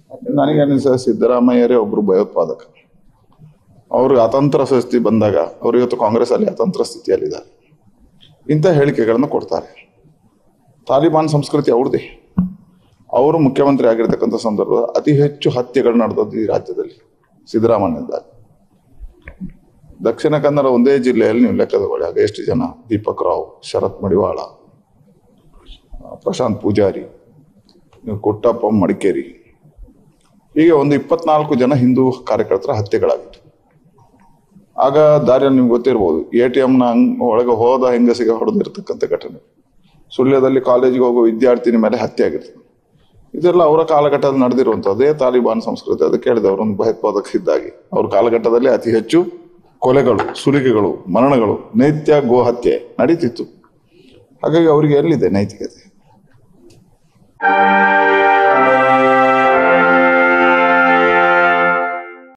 ನನಗೆ ಅನಿಸ ಸಿದ್ದರಾಮಯ್ಯರೇ ಒಬ್ರು ಭಯೋತ್ಪಾದಕ ಅವ್ರಿಗೆ ಅತಂತ್ರ ಸ್ಥಿತಿ ಬಂದಾಗ ಅವ್ರು ಇವತ್ತು ಕಾಂಗ್ರೆಸ್ ಅಲ್ಲಿ ಅತಂತ್ರ ಸ್ಥಿತಿಯಲ್ಲಿದ್ದಾರೆ ಇಂಥ ಹೇಳಿಕೆಗಳನ್ನು ಕೊಡ್ತಾರೆ ತಾಲಿಬಾನ್ ಸಂಸ್ಕೃತಿ ಅವ್ರದ್ದೇ ಅವರು ಮುಖ್ಯಮಂತ್ರಿ ಆಗಿರ್ತಕ್ಕಂಥ ಸಂದರ್ಭ ಅತಿ ಹೆಚ್ಚು ಹತ್ಯೆಗಳು ನಡೆದದ್ದು ಈ ರಾಜ್ಯದಲ್ಲಿ ಸಿದ್ದರಾಮಯ್ಯದಾಗ ದಕ್ಷಿಣ ಕನ್ನಡ ಒಂದೇ ಜಿಲ್ಲೆಯಲ್ಲಿ ನೀವು ಲೆಕ್ಕ ತಗೊಳ್ಳಿ ಆಗ ಎಷ್ಟು ಜನ ದೀಪಕ್ ರಾವ್ ಶರತ್ ಮಡಿವಾಳ ಆ, ಪ್ರಶಾಂತ್ ಪೂಜಾರಿ ನೀವು ಕೊಟ್ಟಪ್ಪ ಮಡಿಕೇರಿ ಹೀಗೆ ಒಂದು ಇಪ್ಪತ್ನಾಲ್ಕು ಜನ ಹಿಂದೂ ಕಾರ್ಯಕರ್ತರ ಹತ್ಯೆಗಳಾಗಿತ್ತು ಆಗ ದಾರಿಯಲ್ಲಿ ನಿಮ್ಗೆ ಗೊತ್ತಿರ್ಬೋದು ಎ ಟಿ ಎಂನ ಒಳಗೆ ಹೋದ ಹೆಂಗಸಿಗೆ ಹೊಡೆದಿರ್ತಕ್ಕಂಥ ಘಟನೆ ಸುಳ್ಯದಲ್ಲಿ ಕಾಲೇಜಿಗೆ ಹೋಗೋ ವಿದ್ಯಾರ್ಥಿನಿ ಮೇಲೆ ಹತ್ಯೆ ಆಗಿರ್ತದೆ ಇದೆಲ್ಲ ಅವರ ಕಾಲಘಟ್ಟದಲ್ಲಿ ನಡೆದಿರುವಂಥದ್ದೇ ತಾಲಿಬಾನ್ ಸಂಸ್ಕೃತಿ ಅದಕ್ಕೆ ಹೇಳಿದೆ ಅವರೊಂದು ಭಯೋತ್ಪಾದಕ ಇದ್ದಾಗಿ ಅವ್ರ ಕಾಲಘಟ್ಟದಲ್ಲಿ ಅತಿ ಹೆಚ್ಚು ಕೊಲೆಗಳು ಸುಲಿಗೆಗಳು ಮರಣಗಳು ನೈತ್ಯ ಗೋ ಹತ್ಯೆ ನಡೀತಿತ್ತು ಹಾಗಾಗಿ ಅವರಿಗೆ ಎಲ್ಲಿದೆ ನೈತಿಕತೆ